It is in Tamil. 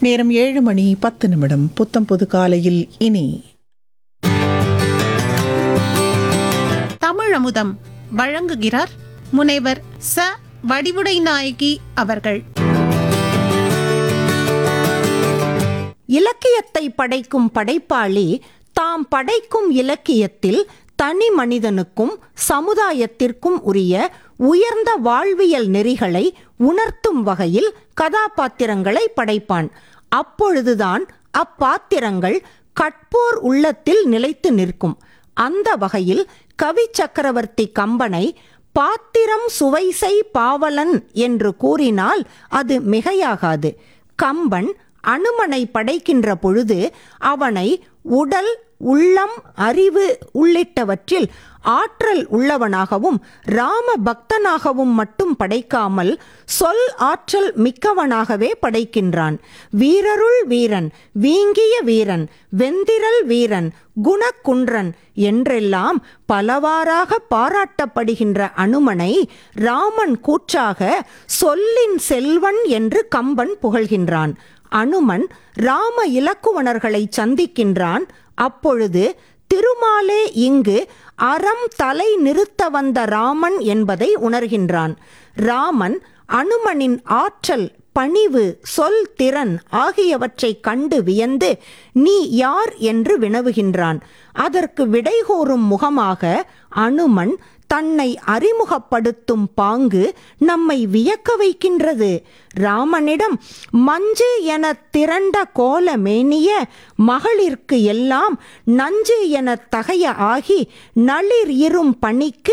நேரம் ஏழு மணி பத்து நிமிடம் புத்தம் புது காலையில் இனி தமிழ் அமுதம் வழங்குகிறார் முனைவர் ச வடிவுடை நாயகி அவர்கள் இலக்கியத்தை படைக்கும் படைப்பாளி தாம் படைக்கும் இலக்கியத்தில் தனி மனிதனுக்கும் சமுதாயத்திற்கும் உரிய உயர்ந்த வாழ்வியல் நெறிகளை உணர்த்தும் வகையில் கதாபாத்திரங்களை படைப்பான் அப்பொழுதுதான் அப்பாத்திரங்கள் கற்போர் உள்ளத்தில் நிலைத்து நிற்கும் அந்த வகையில் கவி சக்கரவர்த்தி கம்பனை பாத்திரம் சுவைசை பாவலன் என்று கூறினால் அது மிகையாகாது கம்பன் அனுமனை படைக்கின்ற பொழுது அவனை உடல் உள்ளம் அறிவு உள்ளிட்டவற்றில் ஆற்றல் உள்ளவனாகவும் ராம பக்தனாகவும் மட்டும் படைக்காமல் சொல் ஆற்றல் மிக்கவனாகவே படைக்கின்றான் வீரருள் வீரன் வீங்கிய வீரன் வெந்திரல் வீரன் குணக்குன்றன் என்றெல்லாம் பலவாறாக பாராட்டப்படுகின்ற அனுமனை ராமன் கூற்றாக சொல்லின் செல்வன் என்று கம்பன் புகழ்கின்றான் அனுமன் ராம இலக்குவணர்களை சந்திக்கின்றான் அப்பொழுது திருமாலே இங்கு அறம் தலை நிறுத்த வந்த ராமன் என்பதை உணர்கின்றான் ராமன் அனுமனின் ஆற்றல் பணிவு சொல் திறன் ஆகியவற்றை கண்டு வியந்து நீ யார் என்று வினவுகின்றான் அதற்கு விடைகோரும் முகமாக அனுமன் தன்னை அறிமுகப்படுத்தும் பாங்கு நம்மை வியக்க வைக்கின்றது ராமனிடம் மஞ்சு என திரண்ட கோல மேனிய மகளிர்க்கு எல்லாம் நஞ்சு என தகைய ஆகி நளிர் இரும் பணிக்கு